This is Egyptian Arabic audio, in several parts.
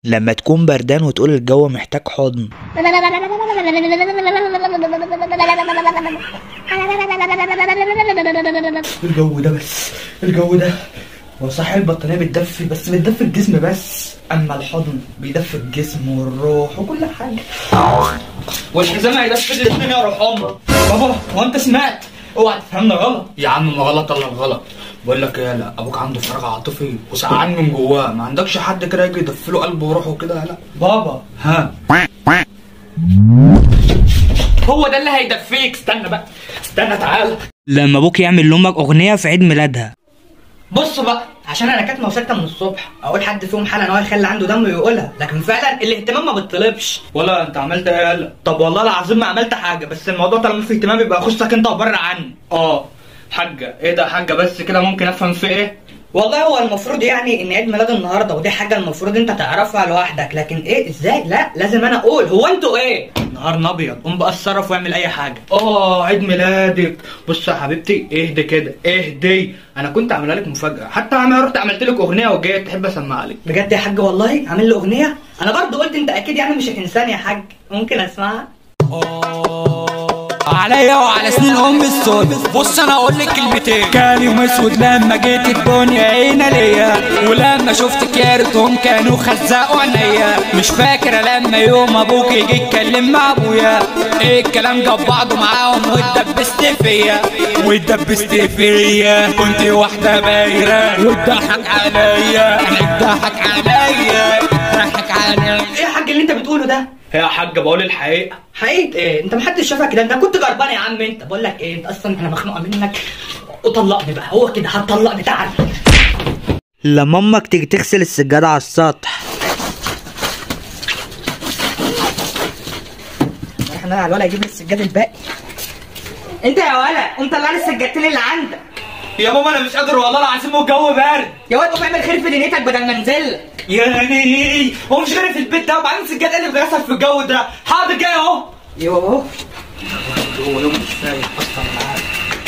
لما تكون بردان وتقول الجو محتاج حضن الجو ده بس الجو ده هو صحيح البطانية بتدفي بس بتدفي الجسم بس أما الحضن بيدفي الجسم والروح وكل حاجة والحزام هيدفي الاتنين يا روح أمك بابا هو أنت سمعت اوعى تفهمنا غلط يا عم ما غلط الا غلط بقول لك ايه لا ابوك عنده فراغ عاطفي وسقعان من جواه ما عندكش حد كده يجي يدفله قلبه وروحه كده لا بابا ها هو ده اللي هيدفيك استنى بقى استنى تعالى لما ابوك يعمل لامك اغنيه في عيد ميلادها بص بقى عشان انا كاتمه وساكته من الصبح اقول حد فيهم حاله ان هو يخلي عنده دم ويقولها لكن فعلا الاهتمام ما بتطلبش ولا انت عملت ايه يالا طب والله العظيم ما عملت حاجه بس الموضوع طالما فيه اهتمام يبقى يخصك انت وبره عني اه حاجه ايه ده حاجه بس كده ممكن افهم في ايه والله هو المفروض يعني ان عيد ميلاد النهارده ودي حاجه المفروض انت تعرفها لوحدك لكن ايه ازاي لا لازم انا اقول هو انتوا ايه نهار ابيض قوم بقى اتصرف واعمل اي حاجه اه عيد ميلادك بص يا حبيبتي اهدي كده اهدي انا كنت عاملها لك مفاجاه حتى انا رحت عملت لك اغنيه وجيت تحب اسمعها لك بجد يا حاج والله عامل له اغنيه انا برضه قلت انت اكيد يعني مش هتنساني يا حاج ممكن اسمعها عليا وعلى سنين ام السود بص انا اقول لك كلمتين كان يوم اسود لما جيت الدنيا عينا ليا ولما شفت كارتهم كانوا خزقوا عينيا مش فاكره لما يوم ابوك يجي يتكلم مع ابويا ايه الكلام جاب بعضه معاهم واتدبست فيا واتدبست فيا كنت واحده بايره واتضحك عليا اتضحك عليا اتضحك عليا ايه يا حاج اللي انت بتقوله ده يا حاجه بقول الحقيقه حقيقة ايه انت محدش شافك كده انت كنت جربان يا عم انت بقول لك ايه انت اصلا انا مخنوقه منك وطلقني بقى هو كده هتطلقني تعال لما امك تيجي تغسل السجاده على السطح احنا على الولا يجيب لي السجاد الباقي انت يا ولا قوم طلع لي السجادتين اللي عندك يا ماما انا مش قادر والله العظيم والجو بارد يا واد قوم اعمل خير في دنيتك بدل ما انزل يعني هو مش غير في البيت ده وبعدين السجاد اللي بتغسل في الجو ده حاضر جاي اهو يوه هو يوم مش فايق اصلا معاك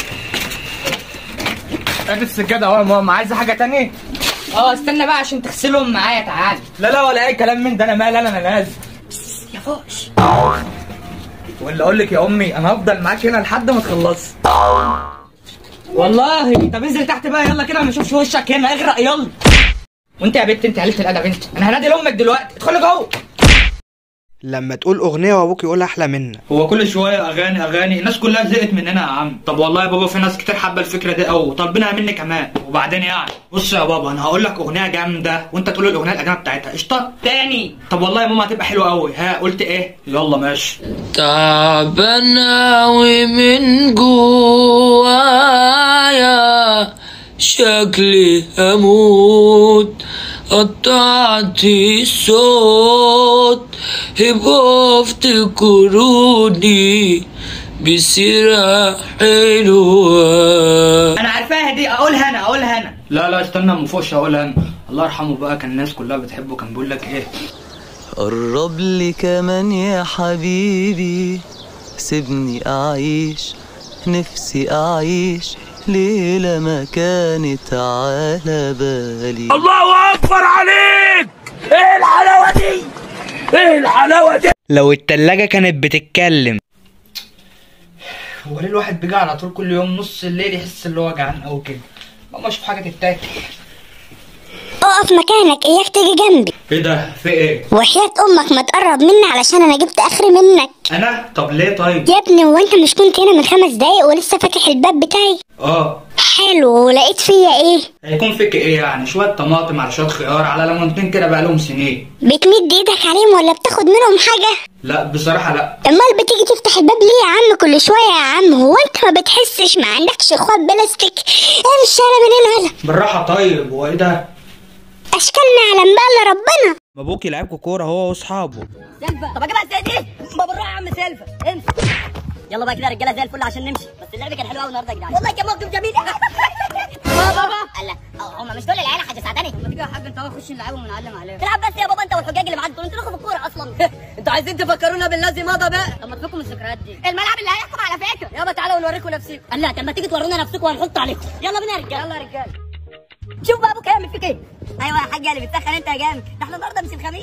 ادي السجاده اهو يا ماما عايزه حاجه تانية اه استنى بقى عشان تغسلهم معايا تعال لا لا ولا اي كلام من ده انا مال انا لازم يا فوش ولا اقول لك يا امي انا هفضل معاك هنا لحد ما تخلصي والله طب انزل تحت بقى يلا كده ما نشوفش وشك هنا اغرق يلا وانت يا بنت انت قلت الادب انت انا هنادي لامك دلوقتي ادخلي جوه لما تقول اغنيه وابوك يقول احلى منك هو كل شويه اغاني اغاني الناس كلها زهقت مننا يا عم طب والله يا بابا في ناس كتير حابه الفكره دي قوي طالبينها مني كمان وبعدين يعني بص يا بابا انا هقول لك اغنيه جامده وانت تقول الاغنيه القديمه بتاعتها قشطه تاني طب والله يا ماما هتبقى حلوه قوي ها قلت ايه يلا ماشي تعبان أوي من جوايا شكلي هموت قطعت الصوت هبقوا افتكروني بسيرة حلوة انا عارفاها دي اقولها انا اقولها انا لا لا استنى ما فوقش هقولها انا الله يرحمه بقى كان الناس كلها بتحبه كان بيقول لك ايه قرب لي كمان يا حبيبي سيبني أعيش نفسي أعيش ليلة ما كانت على بالي لو التلاجة كانت بتتكلم هو ليه الواحد بيجي على طول كل يوم نص الليل يحس اللي هو جعان قوي كده ماما اشوف حاجه تتاكل اقف مكانك اياك تيجي جنبي ايه ده في ايه وحياة امك ما تقرب مني علشان انا جبت اخري منك انا طب ليه طيب يا ابني هو انت مش كنت هنا من خمس دقايق ولسه فاتح الباب بتاعي اه حلو ولقيت فيا ايه هيكون فيك ايه يعني شويه طماطم على شويه خيار على ليمونتين كده بقى لهم سنين بتمد ايدك عليهم ولا بتاخد منهم حاجة لا بصراحه لا امال بتيجي تفتح الباب ليه يا عم كل شوية يا عم هو انت ما بتحسش ما عندكش اخوات بلاستيك امشي انا من هنا يلا بالراحه طيب هو ايه ده اشكالنا على بقى ربنا ابوك يلعبكوا كوره هو واصحابه سيلفا طب اجيبها ازاي دي؟ ما بالراحه يا عم سيلفا امشي يلا بقى كده يا رجاله زي الفل عشان نمشي بس اللعب كان حلو قوي النهارده يا جدعان والله كان موقف جميل بابا الله هم مش دول العيال حاجة سعداني ما تيجي يا حاج انت خش نلعبهم ونعلم عليهم تلعب بس يا بابا انت والحجاج اللي معاك دول انتوا لكم في الكوره اصلا انتوا عايزين تفكرونا بالذي مضى بقى طب ما تفكوا من الذكريات دي الملعب اللي هيحكم على فكره يابا تعالوا ونوريكم نفسكم لا طب ما تيجي تورونا نفسكم وهنحط عليكم يلا بينا يا رجاله يلا يا رجاله شوف بقى ابوك هيعمل فيك ايه ايوه يا حاجه اللي بتسخن انت يا جامد ده احنا النهارده مش الخميس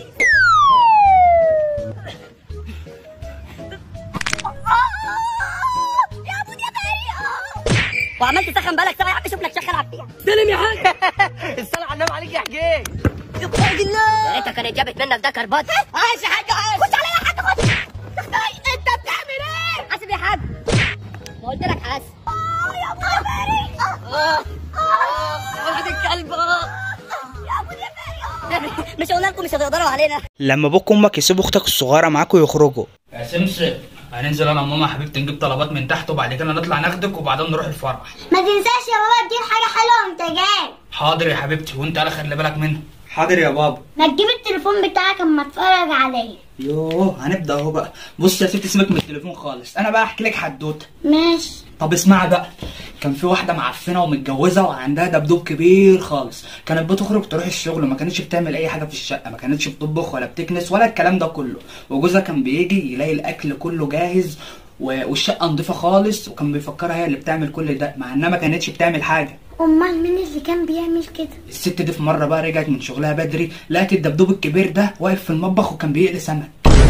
يا ابو يا باري وعمال تسخن بالك سنه يا عم شوف لك شغال عفيه سلم يا حاج الصلاة على النبي عليك يا حجاج سبحان الله يا ريتها كانت جابت منك ده كربات عايش يا حاج عايش خش عليا يا حاج خش انت بتعمل ايه؟ حاسب يا حاج ما قلت لك حاسب اه يا ابو يا باري اه اه ولد الكلب اه يا ابو يا باري اه مش قلنا لكم مش هتقدروا علينا لما ابوك وامك يسيبوا اختك الصغيره معاكوا يخرجوا يا سمسم هننزل انا وماما حبيبتي نجيب طلبات من تحت وبعد كده نطلع ناخدك وبعدين نروح الفرح ما تنساش يا بابا تجيب حاجة حلوة وانت جاي حاضر يا حبيبتي وانت على خلي بالك منها حاضر يا بابا ما تجيب التليفون بتاعك اما اتفرج عليه يوه هنبدا اهو بقى بص يا ستي سيبك من التليفون خالص انا بقى احكي لك حدوته ماشي طب اسمعي بقى كان في واحده معفنه ومتجوزه وعندها دبدوب كبير خالص كانت بتخرج تروح الشغل ما كانتش بتعمل اي حاجه في الشقه ما كانتش بتطبخ ولا بتكنس ولا الكلام ده كله وجوزها كان بيجي يلاقي الاكل كله جاهز و- والشقه نظيفه خالص وكان بيفكرها هي اللي بتعمل كل ده مع انها ما كانتش بتعمل حاجه امال مين اللي كان بيعمل كده الست دي في مره بقى رجعت من شغلها بدري لقت الدبدوب الكبير ده واقف في المطبخ وكان بيقلي سمك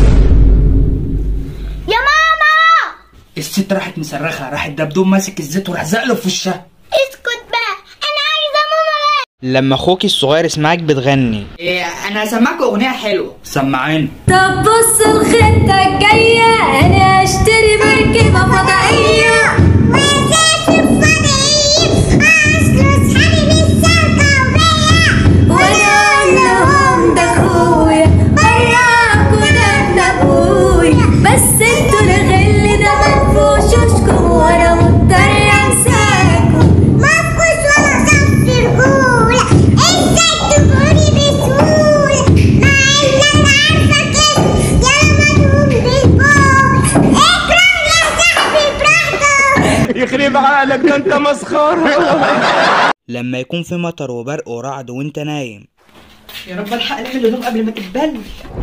يا ماما الست راحت مصرخه راح الدبدوب ماسك الزيت وراح زقله في وشها اسكت بقى انا عايزة ماما بقى لما اخوكي الصغير يسمعك بتغني إيه انا هسمعك اغنيه حلوه سمعاني طب بص الخطة الجاية أنا أشتري مركبة فضائية واسافر فضائيين اصل اصحابي بالسرقة وبيا وأنا أقول لهم ده أخويا براكوا ده ابن أبويا بس انتوا الغل ده منفوش وشكم وأنا مضطر أنساكم مفقوش ولا صف رجولة ازاي تقولي بسهولة مع ان انا عارفة كده يا مدهون بالبول اكرم يا صاحبي براحتك يخرب عقلك ده انت مسخره لما يكون في مطر وبرق ورعد وانت نايم يا رب الحق نعمل الهدوم قبل ما تتبل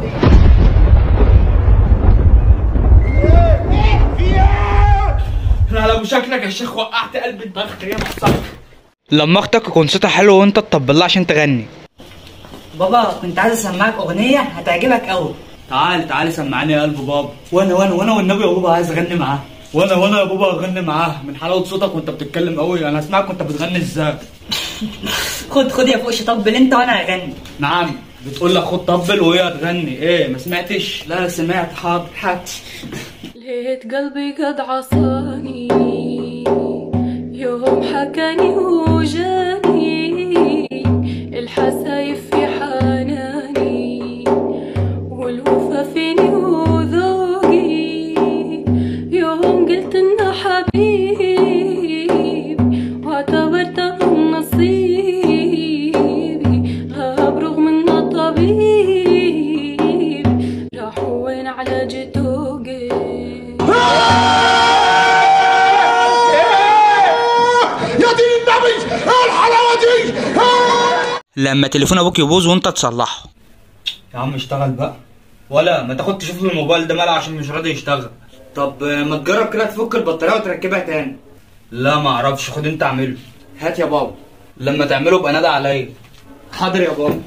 لا لا شكلك يا شيخ وقعت قلب الضغط يا محصل لما اختك يكون صوتها حلو وانت تطبل لها عشان تغني بابا كنت عايز اسمعك اغنيه هتعجبك قوي تعال تعال سمعني يا قلب بابا وانا وانا وانا والنبي يا بابا عايز اغني معاه وانا وانا يا بابا اغني معاه من حلاوه صوتك وانت بتتكلم قوي انا اسمعك وانت بتغني ازاي خد خد يا فوقش طبل انت وانا هغني نعم بتقول لك خد طبل وهي هتغني ايه ما سمعتش لا سمعت حاضر حاضر لقيت قلبي قد عصاني يوم حكاني وجاني الحسايف في حناني والوفا فيني وذوقي يوم قلت انه حبيبي واعتبرته من نصيبي غاب رغم انه طبيب راح وين علاج توقي لما تليفون ابوك يبوظ وانت تصلحه يا عم اشتغل بقى ولا ما تاخد تشوف له الموبايل ده ماله عشان مش راضي يشتغل طب آه، ما تجرب كده تفك البطاريه وتركبها تاني لا ما اعرفش خد انت اعمله هات يا بابا لما تعمله بقى نادى عليا حاضر يا بابا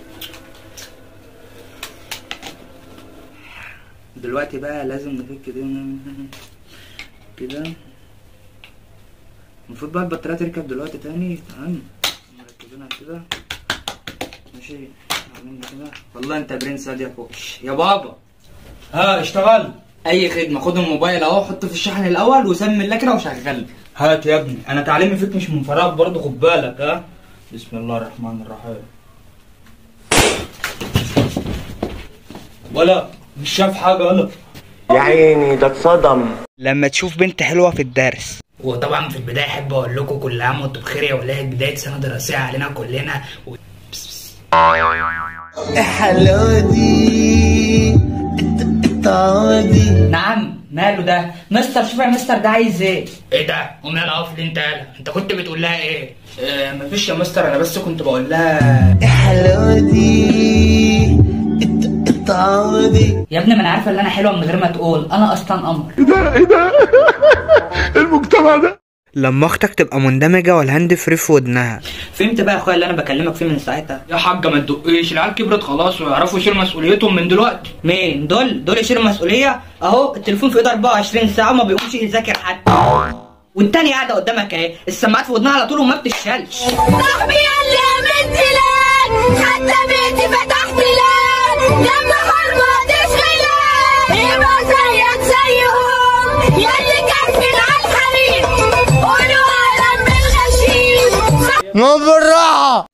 دلوقتي بقى لازم نفك دي كده المفروض بقى البطاريه تركب دلوقتي تاني تمام مركبينها كده ماشي عاملين كده والله انت برنس هادي يا فوقش يا بابا ها اشتغل اي خدمه خد الموبايل اهو حطه في الشحن الاول وسمي الله كده وشغل هات يا ابني انا تعليمي فيك مش من فراغ برضه خد بالك ها بسم الله الرحمن الرحيم ولا مش شاف حاجه ولا يا عيني ده اتصدم لما تشوف بنت حلوه في الدرس وطبعا في البدايه احب اقول لكم كل عام وانتم بخير يا ولاد بدايه سنه دراسيه علينا كلنا و... الحلاوة دي الطعمة دي نعم ماله ده مستر شوف يا مستر ده عايز ايه ايه ده قوم يلا اقف لي انت يلا انت كنت بتقول لها ايه آه مفيش يا مستر انا بس كنت بقول لها الحلاوة دي الطعمة دي يا ابني ما انا عارفه ان انا حلوه من غير ما تقول انا اصلا قمر لما اختك تبقى مندمجه والهاند فري في ودنها فهمت بقى يا اخويا اللي انا بكلمك فيه من ساعتها يا حاجه ما تدقيش العيال كبرت خلاص ويعرفوا يشيلوا مسؤوليتهم من دلوقتي مين دول دول يشيلوا مسؤوليه اهو التليفون في ايده 24 ساعه وما بيقومش يذاكر حتى والتانية قاعدة قدامك اهي السماعات في ودنها على طول وما بتشالش صاحبي اللي عملت لك حتى بيتي فتحت لك لما حرمة تشغلك يبقى زيك زيهم ياللي كاسبين على الحريم قولوا اهلا بالغشيم ما بالراحة